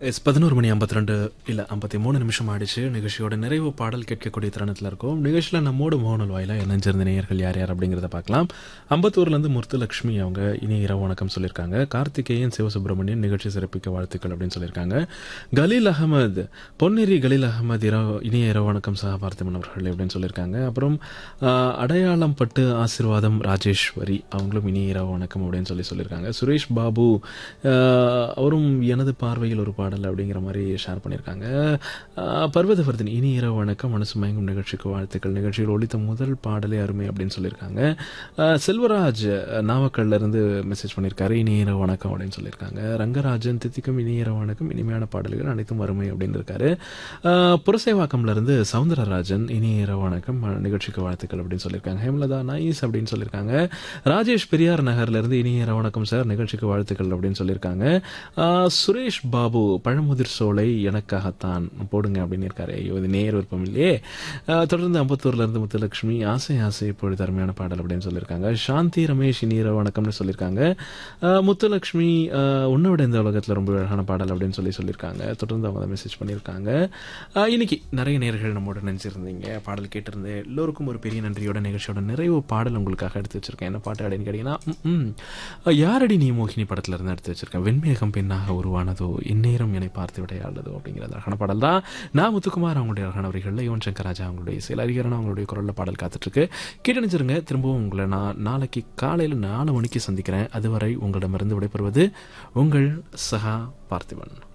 S பதினோரு மணி ஐம்பத்தி ரெண்டு இல்லை ஐம்பத்தி மூணு நிமிஷம் ஆயிடுச்சு நிகழ்ச்சியோட நிறைவு பாடல் கேட்கக்கூடிய தருணத்தில் இருக்கும் நிகழ்ச்சியில் நம்மோடு மோகனல் வாயில இணைஞ்சிருந்த நேயர்கள் யார் யார் அப்படிங்கிறத பார்க்கலாம் அம்பத்தூர்லேருந்து முருத்துலட்சுமி அவங்க இனி இரவு வணக்கம் சொல்லியிருக்காங்க கார்த்திகேயன் சிவசுப்பிரமணியன் நிகழ்ச்சி சிறப்பிக்க வாழ்த்துக்கள் அப்படின்னு சொல்லியிருக்காங்க கலீல் அகமது பொன்னேரி கலீல் அகமது இரவு இனிய இரவு வணக்கம் சகபார்த்திமன் அவர்கள் அப்படின்னு சொல்லியிருக்காங்க அப்புறம் ஆஹ், அடையாளம் பட்டு ஆசீர்வாதம் ராஜேஸ்வரி அவங்களும் இனிய இரவு வணக்கம் அப்படின்னு சொல்லி சொல்லியிருக்காங்க சுரேஷ் பாபு ஆஹ், அவரும் எனது பார்வையில் ஒரு பாடல் அப்படிங்கிற மாதிரி ஷேர் பண்ணியிருக்காங்க ஆஹ், பர்வதவர்தன் இனி இரவு வணக்கம் மனசு மயங்கும் நிகழ்ச்சிக்கு வாழ்த்துக்கள் நிகழ்ச்சியில் ஒழித்த முதல் பாடலே அருமை அப்படின்னு சொல்லியிருக்காங்க ஆஹ், செல்வராஜ் நாமக்கல்ல இருந்து மெசேஜ் பண்ணியிருக்காரு இனி இரவு வணக்கம் அப்படின்னு சொல்லியிருக்காங்க ரங்கராஜன் தித்திக்கும் இனி இரவு வணக்கம் இனிமையான பாடல்கள் அனைத்தும் அருமை அப்படின்னு இருக்காரு ஆஹ், புரசைவாக்கம்ல இருந்து சவுந்தரராஜன் இனி இரவு வணக்கம் அஹ், நிகழ்ச்சிக்கு வாழ்த்துக்கள் அப்படின்னு சொல்லியிருக்காங்க ஹேமலதா நைஸ் அப்படின்னு சொல்லியிருக்காங்க ராஜேஷ் பெரியார் நகர்ல இருந்து இனி இரவு வணக்கம் சார் நிகழ்ச்சிக்கு வாழ்த்துக்கள் அப்படின்னு சொல்லியிருக்காங்க ஆஹ், சுரேஷ் பாபு பழமுதிர் சோலை எனக்காகத்தான் போடுங்க அப்படின்னு இருக்காரு ஐயோ இது நேர் விருப்பம் இல்லையே ஆஹ், தொடர்ந்து அம்பத்தூர்ல இருந்து முத்துலட்சுமி ஆசை ஆசை இப்பொழுது அருமையான பாடல் அப்படின்னு சொல்லியிருக்காங்க சாந்தி ரமேஷ் இனி இரவு வணக்கம்னு சொல்லியிருக்காங்க ஆஹ், முத்துலட்சுமி ஆஹ், உன்னை விட இந்த உலகத்துல ரொம்ப அழகான பாடல் அப்படின்னு சொல்லி சொல்லியிருக்காங்க தொடர்ந்து அவங்க மெசேஜ் பண்ணியிருக்காங்க ஆஹ், இன்னைக்கு நிறைய நேர்கள் நம்மோட நினைச்சிருந்தீங்க பாடல் கேட்டிருந்தேன் எல்லோருக்கும் ஒரு பெரிய நன்றியோட நிகழ்ச்சியோட நிறைவு பாடல் உங்களுக்காக எடுத்து வச்சிருக்கேன் என்ன பாட்டு அப்படின்னு கேட்டீங்கன்னா ம், ம். யாரடி நீ மோகினி படத்துல இருந்து எடுத்து வச்சிருக்கேன் வெண்மேகம் பெண்ணாக உருவானதோ இந்நேரம் என்னை பார்த்து விடையாடுதோ அப்படிங்கிற அழகான பாடல் தான் நான் முத்துக்குமார் அவங்களுடைய அழகான வரிகளில் யுவன் சங்கர் ராஜா அவங்களுடைய இசையில் அறிஞரான அவங்களுடைய குரல்ல பாடல் காத்துட்டு இருக்கு கேட்டணிச்சிருங்க திரும்பவும் உங்களை நான் நாளைக்கு காலையில் நாலு மணிக்கு சந்திக்கிறேன் அதுவரை உங்களிடமிருந்து விடைபெறுவது உங்கள் சகா பார்த்திபன்